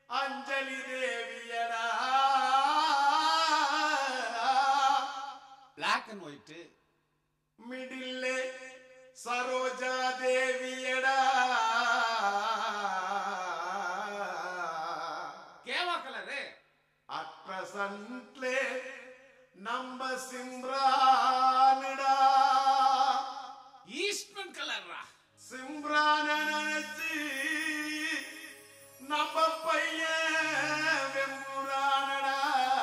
அஞ்சலி தேவியடா black and white மிடில்லே சரோஜா தேவியடா கேவா கலரு அட் பிரசன்ட்லே நம்ம சிம்ரானுடா ஈஸ்ட்மன் கலர்ரா சிம்ரான நினைச்சு நம்ம பையன் வெம்புரானடா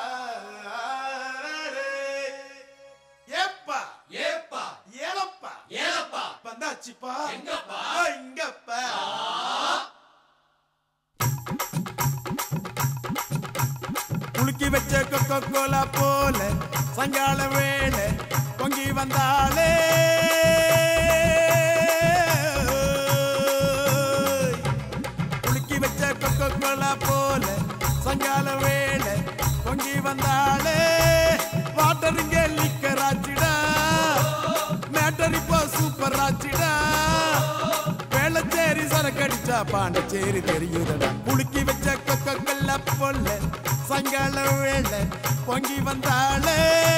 ஏப்பா ஏப்பா ஏலப்பா ஏலப்பா வந்தாச்சுப்பா எங்கப்பா? ஆ, இங்கப்பா குலுக்கி வச்ச கொக்கோ கோலா போல சங்கால வேளை பொங்கி வந்தாளே குலுக்கி வச்ச கொக்கோ கோலா போல சங்கால வேளை பொங்கி வந்தாளே வாட்டருங்க லிக்கராச்சிடா மேட்டர் இப்போ சூப்பர் ஆச்சிடா வேளச்சேரி சரக்கடிச்சா பாண்டிச்சேரி தெரியுதடா புளுக்கி வச்ச கொக்க கல்ல பொல்ல சங்கால வேளை பொங்கி வந்தாளே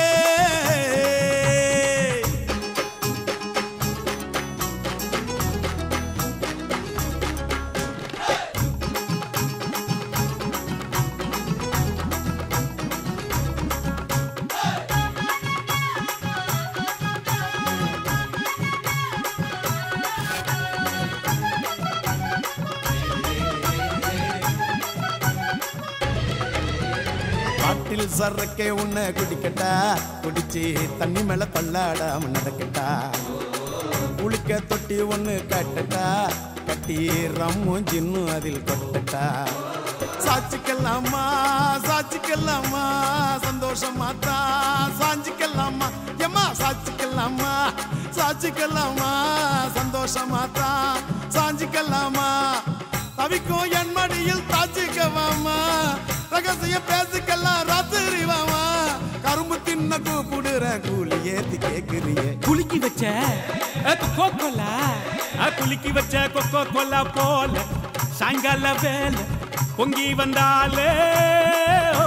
காட்டில் சரக்கே உன்னை குடிக்கட்டா குடிச்சு தண்ணி மேல தள்ளாடாம நடக்கட்டா குளிக்க தொட்டி ஒண்ணு கட்டட்டா கட்டி ரம்மும் ஜின்னும் அதில் கொட்டட்டா சாச்சிக்கலாமா சாச்சிக்கலாமா சந்தோஷமா தான் சாஞ்சிக்கலாமா எம்மா சாச்சிக்கலாமா சாச்சிக்கலாமா சந்தோஷமா தான் சாஞ்சிக்கலாமா தவிக்கும் என் மடியில் தாச்சிக்கவாமா ரகசிய பேசிக்கலாம் ராத்திரி வாமா கரும்பு தின்ன கூப்பிடுற கூலி ஏத்தி கேக்குறியே குலுக்கி வச்ச கொக்கோ கோலா குலுக்கி வச்ச கொக்கோ கோலா போல சாயங்கால வேலை பொங்கி வந்தாலே ஓ.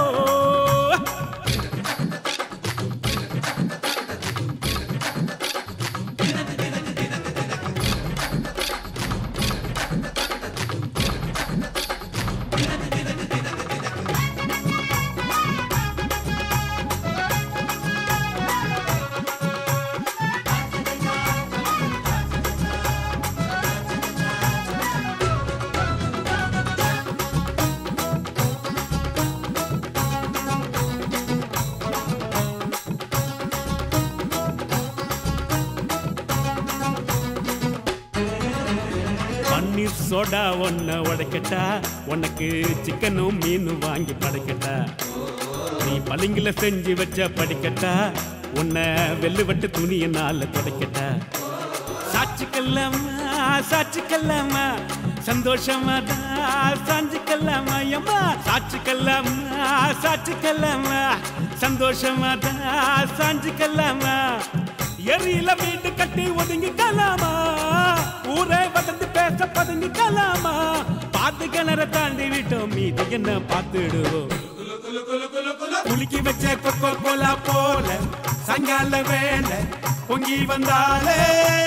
பன்னீர் சோடா ஒன்ன உடைக்கட்டா உனக்கு சிக்கனும் மீனும் வாங்கி படைக்கட்டா நீ பளிங்குல செஞ்சு வச்ச படிக்கட்டா உன்னை வெள்ளுவட்டு துணியினால துடைக்கட்டா சாட்சிக்கல்லாமா சாட்சிக்கல்லாமா சந்தோஷமா தான் சாஞ்சிக்கல்லாமா எம்மா சாட்சிக்கல்லாமா சாட்சிக்கல்லாமா சந்தோஷமா தான் சாஞ்சிக்கல்லாமா எரியில வீடு கட்டி ஒதுங்கிக்கலாமா ஊரே வதந்து பேச பதுங்கிக்கலாமா பாத்து கிணற தாண்டி விட்டோம் மீது என்ன பார்த்துடுவோம் குலுக்கி வச்ச கொக்கோ கோலா போல சங்கால வேலை பொங்கி வந்தாலே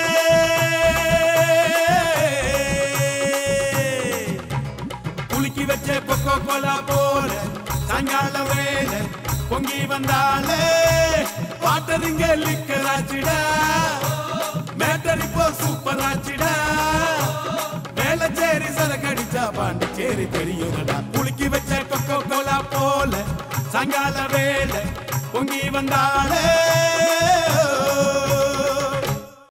குலுக்கி வச்ச கொக்கோ கோலா போல சங்கால வேலை பொங்கி வந்தாலே வாட்டருங்க லிக்கராச்சிடா மேட்டர் இப்போ சூப்பர் ஆச்சிடா வேளச்சேரி சரக்கடிச்சா பாண்டிச்சேரி தெரியுதடா குலுக்கி வச்ச கொக்கோ கோலா போல சங்கால வேலை பொங்கி வந்தாலே